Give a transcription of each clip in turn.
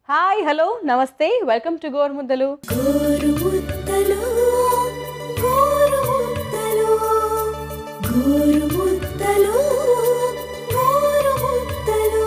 hi hello నమస్తే welcome to గోర్ ముద్దలు గోరుముద్దలు గోరుముద్దలు గోరుముద్దలు గోరుముద్దలు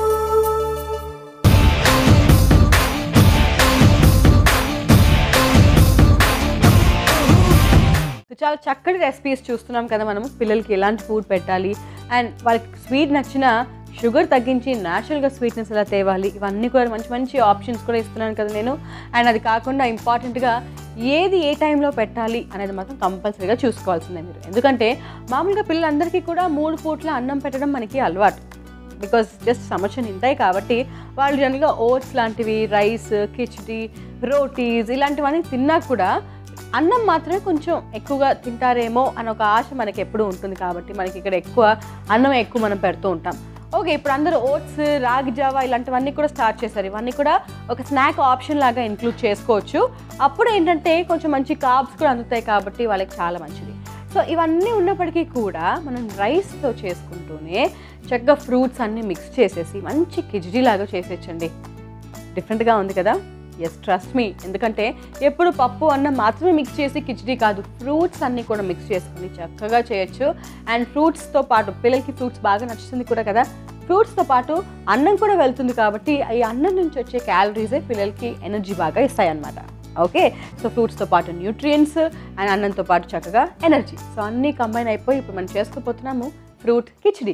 సో చాలా చక్కటి రెసిపీస్ చూస్తున్నాం కదా మనము పిల్లలకి ఎలాంటి ఫుడ్ పెట్టాలి అండ్ వాళ్ళకి స్వీట్ నచ్చిన షుగర్ తగ్గించి న్యాచురల్గా స్వీట్నెస్ ఎలా తేవాలి ఇవన్నీ కూడా మంచి మంచి ఆప్షన్స్ కూడా ఇస్తున్నాను కదా నేను అండ్ అది కాకుండా ఇంపార్టెంట్గా ఏది ఏ టైంలో పెట్టాలి అనేది మాత్రం కంపల్సరీగా చూసుకోవాల్సిందే మీరు ఎందుకంటే మామూలుగా పిల్లలందరికీ కూడా మూడు పూట్ల అన్నం పెట్టడం మనకి అలవాటు బికాస్ జస్ట్ సంవత్సరం ఇంతాయి కాబట్టి వాళ్ళు జనరల్గా ఓట్స్ లాంటివి రైస్ కిచడీ రోటీస్ ఇలాంటివన్నీ తిన్నా కూడా అన్నం మాత్రమే కొంచెం ఎక్కువగా తింటారేమో అని ఒక ఆశ మనకి ఎప్పుడూ ఉంటుంది కాబట్టి మనకి ఇక్కడ ఎక్కువ అన్నం ఎక్కువ మనం పెడుతూ ఉంటాం ఓకే ఇప్పుడు అందరూ ఓట్స్ రాగి జావా ఇలాంటివన్నీ కూడా స్టార్ట్ చేశారు ఇవన్నీ కూడా ఒక స్నాక్ ఆప్షన్ లాగా ఇంక్లూడ్ చేసుకోవచ్చు అప్పుడు ఏంటంటే కొంచెం మంచి కార్బ్స్ కూడా అందుతాయి కాబట్టి వాళ్ళకి చాలా మంచిది సో ఇవన్నీ ఉన్నప్పటికీ కూడా మనం రైస్తో చేసుకుంటూనే చక్కగా ఫ్రూట్స్ అన్నీ మిక్స్ చేసేసి మంచి కిచడీ లాగా చేసేయచ్చండి డిఫరెంట్గా ఉంది కదా ఎస్ ట్రస్ట్ మీ ఎందుకంటే ఎప్పుడు పప్పు అన్నం మాత్రమే మిక్స్ చేసి కిచడీ కాదు ఫ్రూట్స్ అన్నీ కూడా మిక్స్ చేసుకుని చక్కగా చేయొచ్చు అండ్ ఫ్రూట్స్తో పాటు పిల్లలకి ఫ్రూట్స్ బాగా నచ్చుతుంది కూడా కదా ఫ్రూట్స్తో పాటు అన్నం కూడా వెళ్తుంది కాబట్టి ఈ అన్నం నుంచి వచ్చే క్యాలరీసే పిల్లలకి ఎనర్జీ బాగా ఇస్తాయి అన్నమాట ఓకే సో ఫ్రూట్స్తో పాటు న్యూట్రియంట్స్ అండ్ అన్నంతో పాటు చక్కగా ఎనర్జీ సో అన్నీ కంబైన్ అయిపోయి ఇప్పుడు మనం చేసుకోపోతున్నాము ఫ్రూట్ కిచడీ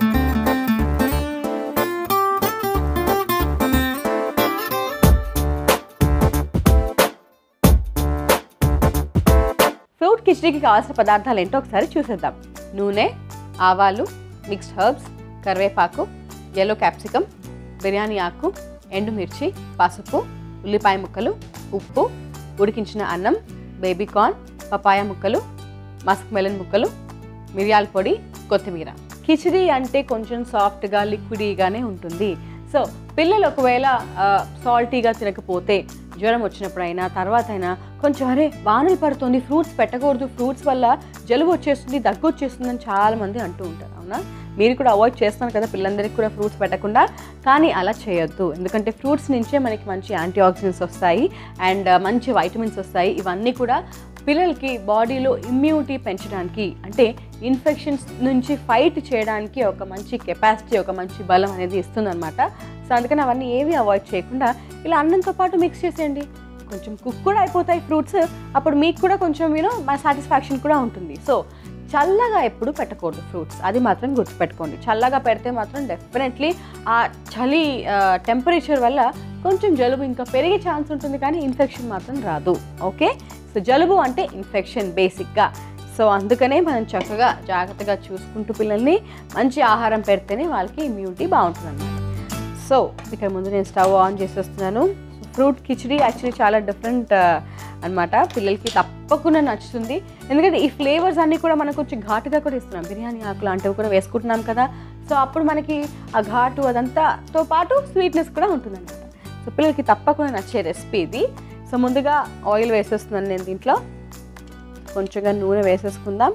ఫ్రూట్ కిచడీకి కావాల్సిన పదార్థాలు ఏంటో ఒకసారి చూసేద్దాం నూనె ఆవాలు మిక్స్డ్ హర్బ్స్ కరివేపాకు ఎల్లో క్యాప్సికమ్ బిర్యానీ ఆకు ఎండుమిర్చి పసుపు ఉల్లిపాయ ముక్కలు ఉప్పు ఉడికించిన అన్నం బేబీ కార్న్ పపాయ ముక్కలు మస్క్ మెలన్ ముక్కలు మిరియాల పొడి కొత్తిమీర కిచడీ అంటే కొంచెం సాఫ్ట్గా లిక్విడీగానే ఉంటుంది సో పిల్లలు ఒకవేళ సాల్టీగా తినకపోతే జ్వరం వచ్చినప్పుడైనా తర్వాత అయినా కొంచెం అరే వానలు పడుతుంది ఫ్రూట్స్ పెట్టకూడదు ఫ్రూట్స్ వల్ల జలుబు వచ్చేస్తుంది దగ్గు వచ్చేస్తుంది అని చాలామంది అంటూ ఉంటారు అవునా మీరు కూడా అవాయిడ్ చేస్తున్నారు కదా పిల్లలందరికీ కూడా ఫ్రూట్స్ పెట్టకుండా కానీ అలా చేయొద్దు ఎందుకంటే ఫ్రూట్స్ నుంచే మనకి మంచి యాంటీ ఆక్సిడెంట్స్ వస్తాయి అండ్ మంచి వైటమిన్స్ వస్తాయి ఇవన్నీ కూడా పిల్లలకి బాడీలో ఇమ్యూనిటీ పెంచడానికి అంటే ఇన్ఫెక్షన్స్ నుంచి ఫైట్ చేయడానికి ఒక మంచి కెపాసిటీ ఒక మంచి బలం అనేది ఇస్తుందన్నమాట సో అందుకని అవన్నీ ఏవి అవాయిడ్ చేయకుండా ఇలా అన్నంతో పాటు మిక్స్ చేసేయండి కొంచెం కుక్ కూడా అయిపోతాయి ఫ్రూట్స్ అప్పుడు మీకు కూడా కొంచెం యూనో మా సాటిస్ఫాక్షన్ కూడా ఉంటుంది సో చల్లగా ఎప్పుడు పెట్టకూడదు ఫ్రూట్స్ అది మాత్రం గుర్తుపెట్టుకోండి చల్లగా పెడితే మాత్రం డెఫినెట్లీ ఆ చలి టెంపరేచర్ వల్ల కొంచెం జలుబు ఇంకా పెరిగే ఛాన్స్ ఉంటుంది కానీ ఇన్ఫెక్షన్ మాత్రం రాదు ఓకే సో జలుబు అంటే ఇన్ఫెక్షన్ బేసిక్గా సో అందుకనే మనం చక్కగా జాగ్రత్తగా చూసుకుంటూ పిల్లల్ని మంచి ఆహారం పెడితేనే వాళ్ళకి ఇమ్యూనిటీ బాగుంటుంది అన్నమాట సో ఇక్కడ ముందు నేను స్టవ్ ఆన్ చేసేస్తున్నాను ఫ్రూట్ కిచడీ యాక్చువల్లీ చాలా డిఫరెంట్ అన్నమాట పిల్లలకి తప్పకుండా నచ్చుతుంది ఎందుకంటే ఈ ఫ్లేవర్స్ అన్నీ కూడా మనకు కొంచెం ఘాటుగా కూడా ఇస్తున్నాం బిర్యానీ ఆకు లాంటివి కూడా వేసుకుంటున్నాం కదా సో అప్పుడు మనకి ఆ ఘాటు అదంతాతో పాటు స్వీట్నెస్ కూడా ఉంటుందన్నమాట సో పిల్లలకి తప్పకుండా నచ్చే రెసిపీ ఇది సో ముందుగా ఆయిల్ వేసేస్తున్నాను నేను దీంట్లో కొంచెంగా నూనె వేసేసుకుందాం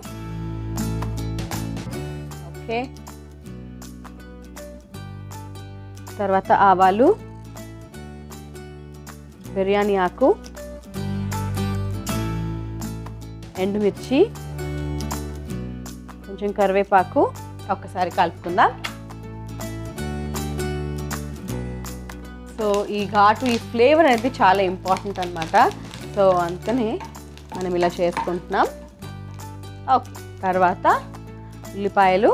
ఓకే తర్వాత ఆవాలు బిర్యానీ ఆకు ఎండుమిర్చి కొంచెం కరివేపాకు ఒక్కసారి కలుపుకుందాం సో ఈ ఘాటు ఈ ఫ్లేవర్ అనేది చాలా ఇంపార్టెంట్ అనమాట సో అందుకని మనం ఇలా చేసుకుంటున్నాం ఓకే తర్వాత ఉల్లిపాయలు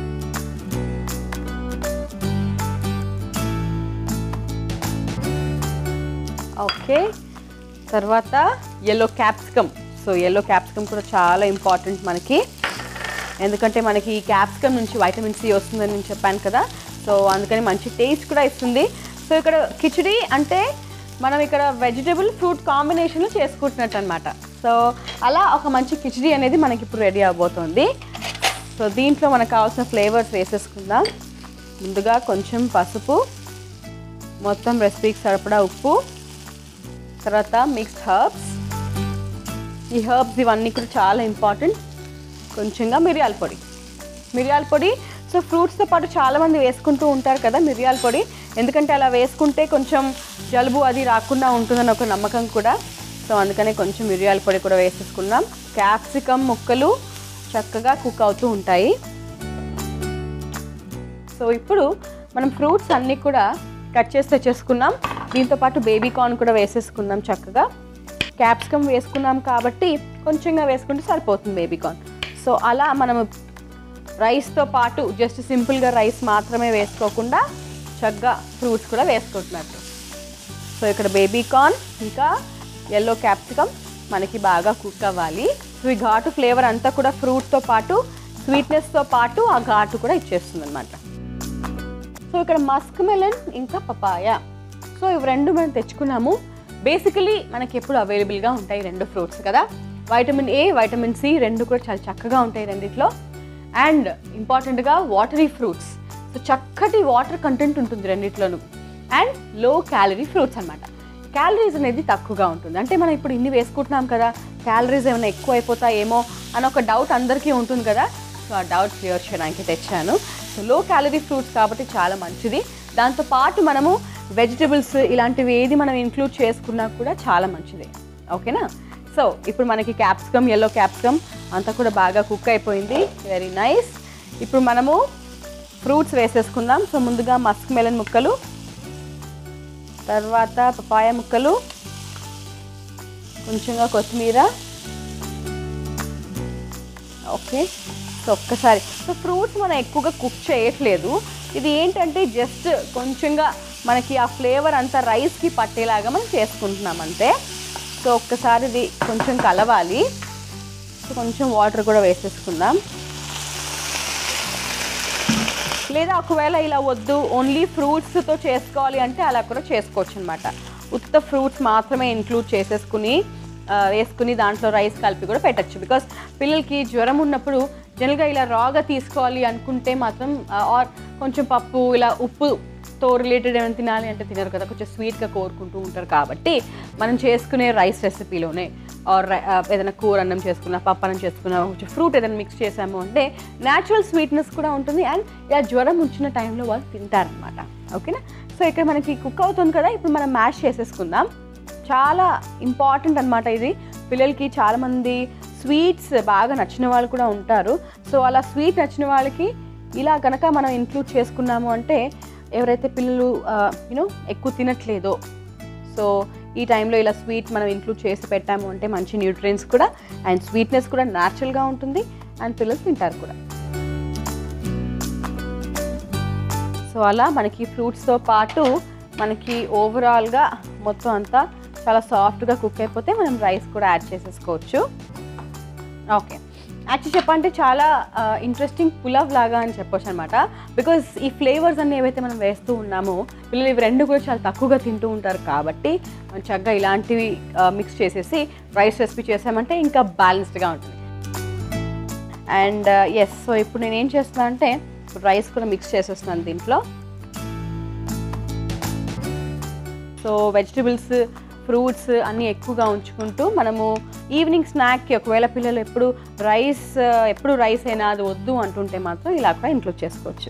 ఓకే తర్వాత yellow capsicum so yellow capsicum కూడా చాలా ఇంపార్టెంట్ మనకి ఎందుకంటే మనకి ఈ క్యాప్సికమ్ నుంచి వైటమిన్ సి వస్తుందని నేను చెప్పాను కదా సో అందుకని మంచి టేస్ట్ కూడా ఇస్తుంది సో ఇక్కడ కిచడీ అంటే మనం ఇక్కడ వెజిటేబుల్ ఫ్రూట్ కాంబినేషన్లో చేసుకుంటున్నట్టు అనమాట సో అలా ఒక మంచి కిచడీ అనేది మనకి ఇప్పుడు రెడీ అవబోతుంది సో దీంట్లో మనకు కావాల్సిన ఫ్లేవర్స్ వేసేసుకుందాం ముందుగా కొంచెం పసుపు మొత్తం రెసిపీకి సరిపడా ఉప్పు తర్వాత మిక్స్డ్ హర్బ్స్ ఈ హర్బ్స్ ఇవన్నీ కూడా చాలా ఇంపార్టెంట్ కొంచెంగా మిరియాల పొడి మిరియాల పొడి సో ఫ్రూట్స్తో పాటు చాలామంది వేసుకుంటూ ఉంటారు కదా మిరియాల పొడి ఎందుకంటే అలా వేసుకుంటే కొంచెం జలుబు అది రాకుండా ఉంటుందని ఒక నమ్మకం కూడా సో అందుకనే కొంచెం మిరియాల పొడి కూడా వేసేసుకున్నాం క్యాప్సికమ్ ముక్కలు చక్కగా కుక్ అవుతూ ఉంటాయి సో ఇప్పుడు మనం ఫ్రూట్స్ అన్నీ కూడా కట్ చేసి తెచ్చేసుకున్నాం దీంతో పాటు బేబీ కార్న్ కూడా వేసేసుకుందాం చక్కగా క్యాప్సికమ్ వేసుకున్నాం కాబట్టి కొంచెంగా వేసుకుంటే సరిపోతుంది బేబీ కార్న్ సో అలా మనము రైస్తో పాటు జస్ట్ సింపుల్గా రైస్ మాత్రమే వేసుకోకుండా చక్కగా ఫ్రూట్స్ కూడా వేసుకుంటున్నట్టు సో ఇక్కడ బేబీ కార్న్ ఇంకా ఎల్లో క్యాప్సికమ్ మనకి బాగా కుక్ అవ్వాలి సో ఈ ఘాటు ఫ్లేవర్ అంతా కూడా ఫ్రూట్తో పాటు స్వీట్నెస్తో పాటు ఆ ఘాటు కూడా ఇచ్చేస్తుంది అనమాట సో ఇక్కడ మస్క్ మెలన్ ఇంకా పపాయ సో ఇవి రెండు మనం తెచ్చుకున్నాము బేసికలీ మనకి ఎప్పుడు అవైలబుల్గా ఉంటాయి రెండు ఫ్రూట్స్ కదా వైటమిన్ ఏ వైటమిన్ సి రెండు కూడా చాలా చక్కగా ఉంటాయి రెండిట్లో అండ్ ఇంపార్టెంట్గా వాటరీ ఫ్రూట్స్ సో చక్కటి వాటర్ కంటెంట్ ఉంటుంది రెండిట్లోనూ అండ్ లో క్యాలరీ ఫ్రూట్స్ అన్నమాట క్యాలరీస్ అనేది తక్కువగా ఉంటుంది అంటే మనం ఇప్పుడు ఇన్ని వేసుకుంటున్నాం కదా క్యాలరీస్ ఏమైనా ఎక్కువ అయిపోతాయేమో అని ఒక డౌట్ అందరికీ ఉంటుంది కదా సో ఆ డౌట్ క్లియర్ చేయడానికి తెచ్చాను సో లో క్యాలరీ ఫ్రూట్స్ కాబట్టి చాలా మంచిది దాంతో పాటు మనము వెజిటబుల్స్ ఇలాంటివి ఏది మనం ఇంక్లూడ్ చేసుకున్నా కూడా చాలా మంచిది ఓకేనా సో ఇప్పుడు మనకి క్యాప్సికమ్ ఎల్లో క్యాప్సికమ్ అంతా కూడా బాగా కుక్ అయిపోయింది వెరీ నైస్ ఇప్పుడు మనము ఫ్రూట్స్ వేసేసుకుందాం సో ముందుగా మస్క్ మెలన్ ముక్కలు తర్వాత పపాయ ముక్కలు కొంచెంగా కొత్తిమీర ఓకే సో ఒక్కసారి సో ఫ్రూట్స్ మనం ఎక్కువగా కుక్ చేయట్లేదు ఇది ఏంటంటే జస్ట్ కొంచెంగా మనకి ఆ ఫ్లేవర్ అంతా రైస్కి పట్టేలాగా మనం చేసుకుంటున్నాం అంతే సో ఒక్కసారి ఇది కొంచెం కలవాలి సో కొంచెం వాటర్ కూడా వేసేసుకుందాం లేదా ఒకవేళ ఇలా వద్దు ఓన్లీ ఫ్రూట్స్తో చేసుకోవాలి అంటే అలా కూడా చేసుకోవచ్చు అనమాట ఉత్త ఫ్రూట్స్ మాత్రమే ఇంక్లూడ్ చేసేసుకుని ఆ, వేసుకుని దాంట్లో రైస్ కలిపి కూడా పెట్టచ్చు బికాస్ పిల్లలకి జ్వరం ఉన్నప్పుడు జనరల్గా ఇలా రాగా తీసుకోవాలి అనుకుంటే మాత్రం ఆర్ కొంచెం పప్పు ఇలా ఉప్పుతో రిలేటెడ్ ఏమైనా తినాలి అంటే తినరు కదా కొంచెం స్వీట్గా కోరుకుంటూ ఉంటారు కాబట్టి మనం చేసుకునే రైస్ రెసిపీలోనే ఆర్ ఏదైనా కూర అన్నం చేసుకున్నా పప్పు అన్నం చేసుకున్నా కొంచెం ఫ్రూట్ ఏదైనా మిక్స్ చేసాము అంటే న్యాచురల్ స్వీట్నెస్ కూడా ఉంటుంది అండ్ ఇలా జ్వరం వచ్చిన టైంలో వాళ్ళు తింటారనమాట ఓకేనా సో ఇక్కడ మనకి కుక్ అవుతుంది కదా ఇప్పుడు మనం మ్యాష్ చేసేసుకుందాం చాలా ఇంపార్టెంట్ అనమాట ఇది పిల్లలకి చాలామంది స్వీట్స్ బాగా నచ్చిన వాళ్ళు కూడా ఉంటారు సో అలా స్వీట్ నచ్చిన వాళ్ళకి ఇలా కనుక మనం ఇంక్లూడ్ చేసుకున్నాము అంటే ఎవరైతే పిల్లలు యూనో ఎక్కువ తినట్లేదో సో ఈ టైంలో ఇలా స్వీట్ మనం ఇంక్లూడ్ చేసి పెట్టాము అంటే మంచి న్యూట్రియన్స్ కూడా అండ్ స్వీట్నెస్ కూడా న్యాచురల్గా ఉంటుంది అండ్ పిల్లలు తింటారు కూడా సో అలా మనకి ఫ్రూట్స్తో పాటు మనకి ఓవరాల్గా మొత్తం అంతా చాలా సాఫ్ట్గా కుక్ అయిపోతే మనం రైస్ కూడా యాడ్ చేసేసుకోవచ్చు ఓకే యాక్చువల్లీ చెప్పంటే చాలా ఇంట్రెస్టింగ్ పులావ్ లాగా అని చెప్పొచ్చు అనమాట బికాజ్ ఈ ఫ్లేవర్స్ అన్ని ఏవైతే మనం వేస్తూ ఉన్నామో పిల్లలు ఇవి రెండు కూడా చాలా తక్కువగా తింటూ ఉంటారు కాబట్టి మనం చక్కగా ఇలాంటివి మిక్స్ చేసేసి రైస్ రెసిపీ చేసామంటే ఇంకా బ్యాలెన్స్డ్గా ఉంటుంది అండ్ ఎస్ సో ఇప్పుడు నేను ఏం చేస్తున్నాను అంటే రైస్ కూడా మిక్స్ చేసేస్తున్నాను దీంట్లో సో వెజిటబుల్స్ ఫ్రూట్స్ అన్నీ ఎక్కువగా ఉంచుకుంటూ మనము ఈవినింగ్ స్నాక్కి ఒకవేళ పిల్లలు ఎప్పుడు రైస్ ఎప్పుడు రైస్ అయినా అది వద్దు అంటుంటే మాత్రం ఇలా కూడా ఇంక్లూడ్ చేసుకోవచ్చు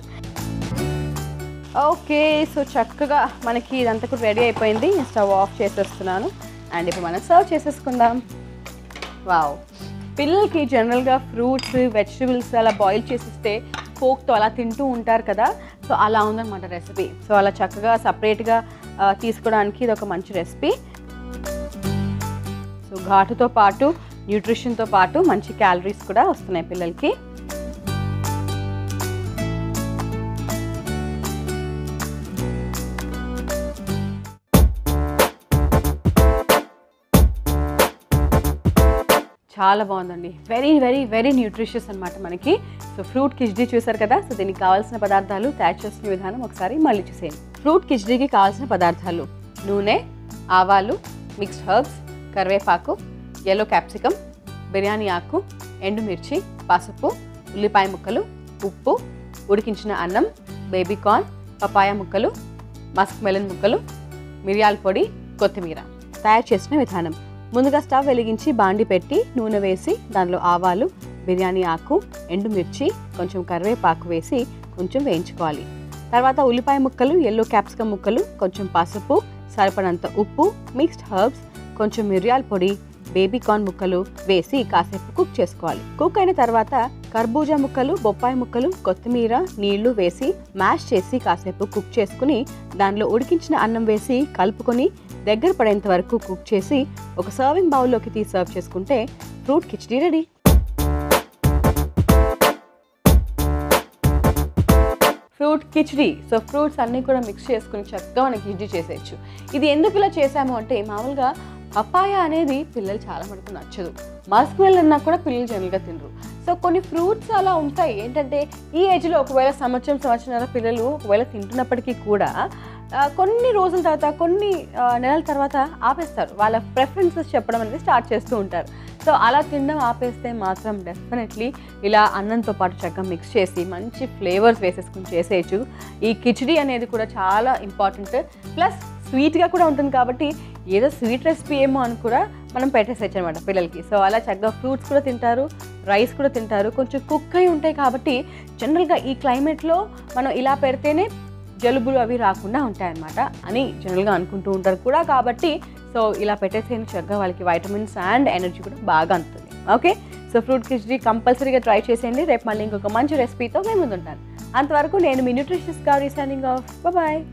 ఓకే సో చక్కగా మనకి ఇదంతా కూడా రెడీ అయిపోయింది స్టవ్ ఆఫ్ చేసేస్తున్నాను అండ్ ఇప్పుడు మనం సర్వ్ చేసేసుకుందాం వావ్ పిల్లలకి జనరల్గా ఫ్రూట్స్ వెజిటబుల్స్ అలా బాయిల్ చేసిస్తే ఫోక్తో అలా తింటూ ఉంటారు కదా సో అలా ఉందన్నమాట రెసిపీ సో అలా చక్కగా సపరేట్గా తీసుకోవడానికి ఇది ఒక మంచి రెసిపీ సో ఘాటుతో పాటు న్యూట్రిషన్తో పాటు మంచి క్యాలరీస్ కూడా వస్తున్నాయి పిల్లలకి చాలా బాగుందండి వెరీ వెరీ వెరీ న్యూట్రిషియస్ అనమాట మనకి సో ఫ్రూట్ కిచ్డీ చూసారు కదా సో దీనికి కావాల్సిన పదార్థాలు తయారు చేసిన విధానం ఒకసారి మళ్ళీ చూసేయండి ఫ్రూట్ కిచ్డీకి కావాల్సిన పదార్థాలు నూనె ఆవాలు మిక్స్డ్ హర్బ్స్ కరివేపాకు ఎల్లో క్యాప్సికమ్ బిర్యానీ ఆకు ఎండుమిర్చి పసుపు ఉల్లిపాయ ముక్కలు ఉప్పు ఉడికించిన అన్నం బేబీ కార్న్ పపాయ ముక్కలు మస్క్ మెలన్ ముక్కలు మిరియాల పొడి కొత్తిమీర తయారు చేసిన విధానం ముందుగా స్టవ్ వెలిగించి బాండి పెట్టి నూనె వేసి దానిలో ఆవాలు బిర్యానీ ఆకు ఎండుమిర్చి కొంచెం కరివేపాకు వేసి కొంచెం వేయించుకోవాలి తర్వాత ఉల్లిపాయ ముక్కలు ఎల్లో క్యాప్సికమ్ ముక్కలు కొంచెం పసుపు సరిపడంత ఉప్పు మిక్స్డ్ హర్బ్స్ కొంచెం మిరియాల పొడి బేబీ కార్న్ ముక్కలు వేసి కాసేపు కుక్ చేసుకోవాలి కుక్ అయిన తర్వాత కర్బూజా ముక్కలు బొప్పాయి ముక్కలు కొత్తిమీర నీళ్లు వేసి మ్యాష్ చేసి కాసేపు కుక్ చేసుకుని దానిలో ఉడికించిన అన్నం వేసి కలుపుకొని దగ్గర పడేంత వరకు కుక్ చేసి ఒక సర్వింగ్ బౌల్లోకి తీసి సర్వ్ చేసుకుంటే fruit khichdi ready fruit khichdi so fruits అన్నీ కూడా మిక్స్ చేసుకుని చక్కగా మనం కిచడీ చేసేయచ్చు ఇది ఎందుకు ఇలా చేసాము అంటే మామూలుగా పపాయ అనేది పిల్లలు చాలా మటుకు నచ్చదు మస్క్ మెల్ అన్నా కూడా పిల్లలు జనరల్గా తినరు సో కొన్ని ఫ్రూట్స్ అలా ఉంటాయి ఏంటంటే ఈ ఏజ్లో ఒకవేళ సంవత్సరం సంవత్సరాల పిల్లలు ఒకవేళ తింటున్నప్పటికీ కూడా ఆ, కొన్ని రోజుల తర్వాత కొన్ని ఆ, నెలల తర్వాత ఆపేస్తారు వాళ్ళ ప్రెఫరెన్సెస్ చెప్పడం అనేది స్టార్ట్ చేస్తూ ఉంటారు సో అలా తినడం ఆపేస్తే మాత్రం డెఫినెట్లీ ఇలా అన్నంతో పాటు చక్కగా మిక్స్ చేసి మంచి ఫ్లేవర్స్ వేసేసుకుని చేసేయచ్చు ఈ కిచడీ అనేది కూడా చాలా ఇంపార్టెంట్ ప్లస్ స్వీట్గా కూడా ఉంటుంది కాబట్టి ఏదో స్వీట్ రెసిపీ ఏమో అని కూడా మనం పెట్టేసేయచ్చు అనమాట పిల్లలకి సో అలా చక్కగా ఫ్రూట్స్ కూడా తింటారు రైస్ కూడా తింటారు కొంచెం కుక్ అయి ఉంటాయి కాబట్టి జనరల్గా ఈ క్లైమేట్లో మనం ఇలా పెడితేనే జలుబులు అవి రాకుండా ఉంటాయన్నమాట అని జనరల్గా అనుకుంటూ ఉంటారు కూడా కాబట్టి సో ఇలా పెట్టేసేయండి చక్కగా వాళ్ళకి వైటమిన్స్ అండ్ ఎనర్జీ కూడా బాగా అందుతుంది ఓకే సో ఫ్రూట్ కిచడీ కంపల్సరీగా ట్రై చేసేయండి రేపు మళ్ళీ ఇంకొక మంచి రెసిపీతో మేము ముందుంటాను అంతవరకు నేను మీ న్యూట్రిషియస్ గారి సైనింగ్ ఆఫ్ బాయ్